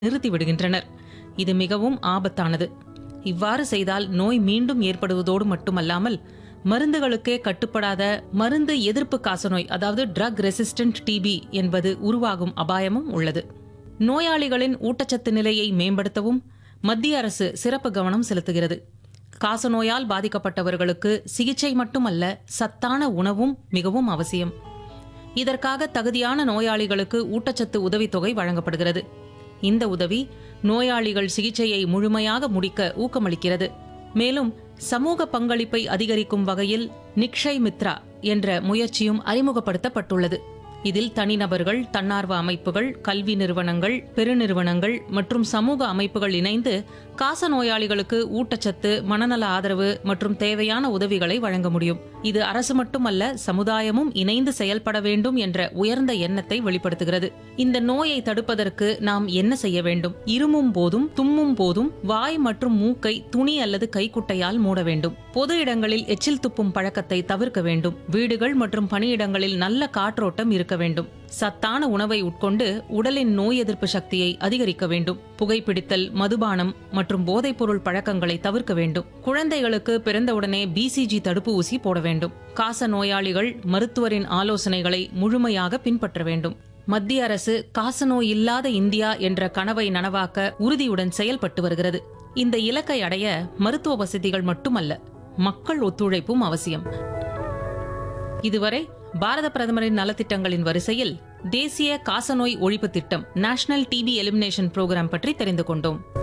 நிறுத்திவிடுகின்றனர் இது மிகவும் ஆபத்தானது இவ்வாறு செய்தால் நோய் மீண்டும் ஏற்படுவதோடு மட்டுமல்லாமல் மருந்துகளுக்கே கட்டுப்படாத மருந்து எதிர்ப்பு காசநோய் அதாவது ட்ரக் ரெசிஸ்டன்ட் டிபி என்பது உருவாகும் அபாயமும் உள்ளது நோயாளிகளின் ஊட்டச்சத்து நிலையை மேம்படுத்தவும் மத்திய அரசு சிறப்பு கவனம் செலுத்துகிறது காசநோயால் பாதிக்கப்பட்டவர்களுக்கு சிகிச்சை மட்டுமல்ல சத்தான உணவும் மிகவும் அவசியம் இதற்காக தகுதியான நோயாளிகளுக்கு ஊட்டச்சத்து உதவித்தொகை வழங்கப்படுகிறது இந்த உதவி நோயாளிகள் சிகிச்சையை முழுமையாக முடிக்க ஊக்கமளிக்கிறது மேலும் சமூக பங்களிப்பை அதிகரிக்கும் வகையில் நிக்ஷய் மித்ரா என்ற முயற்சியும் அறிமுகப்படுத்தப்பட்டுள்ளது இதில் தனிநபர்கள் தன்னார்வ அமைப்புகள் கல்வி நிறுவனங்கள் பெருநிறுவனங்கள் மற்றும் சமூக அமைப்புகள் இணைந்து காச நோயாளிகளுக்கு ஊட்டச்சத்து மனநல ஆதரவு மற்றும் தேவையான உதவிகளை வழங்க முடியும் இது அரசு மட்டுமல்ல சமுதாயமும் இணைந்து செயல்பட வேண்டும் என்ற உயர்ந்த எண்ணத்தை வெளிப்படுத்துகிறது இந்த நோயை தடுப்பதற்கு நாம் என்ன செய்ய வேண்டும் இருமும் போதும் தும்மும் போதும் வாய் மற்றும் மூக்கை துணி அல்லது கைக்குட்டையால் மூட வேண்டும் பொது இடங்களில் எச்சில் துப்பும் பழக்கத்தை தவிர்க்க வேண்டும் வீடுகள் மற்றும் பணியிடங்களில் நல்ல காற்றோட்டம் இருக்க வேண்டும் சத்தான உணவை உட்கொண்டு உடலின் நோய் எதிர்ப்பு சக்தியை அதிகரிக்க வேண்டும் புகைப்பிடித்தல் மதுபானம் மற்றும் போதைப்பொருள் பழக்கங்களை தவிர்க்க வேண்டும் குழந்தைகளுக்கு பிறந்தவுடனே பிசிஜி தடுப்பு ஊசி போட வேண்டும் காச நோயாளிகள் மருத்துவரின் ஆலோசனைகளை முழுமையாக பின்பற்ற வேண்டும் மத்திய அரசு காசநோய் இல்லாத இந்தியா என்ற கனவை நனவாக்க உறுதியுடன் செயல்பட்டு வருகிறது இந்த இலக்கை அடைய மருத்துவ வசதிகள் மட்டுமல்ல மக்கள் ஒத்துழைப்பும் அவசியம் இதுவரை பாரத பிரதமரின் நலத்திட்டங்களின் வரிசையில் தேசிய காசநோய் ஒழிப்பு திட்டம் நேஷனல் டிபி எலிமினேஷன் புரோகிராம் பற்றி தெரிந்து கொண்டோம்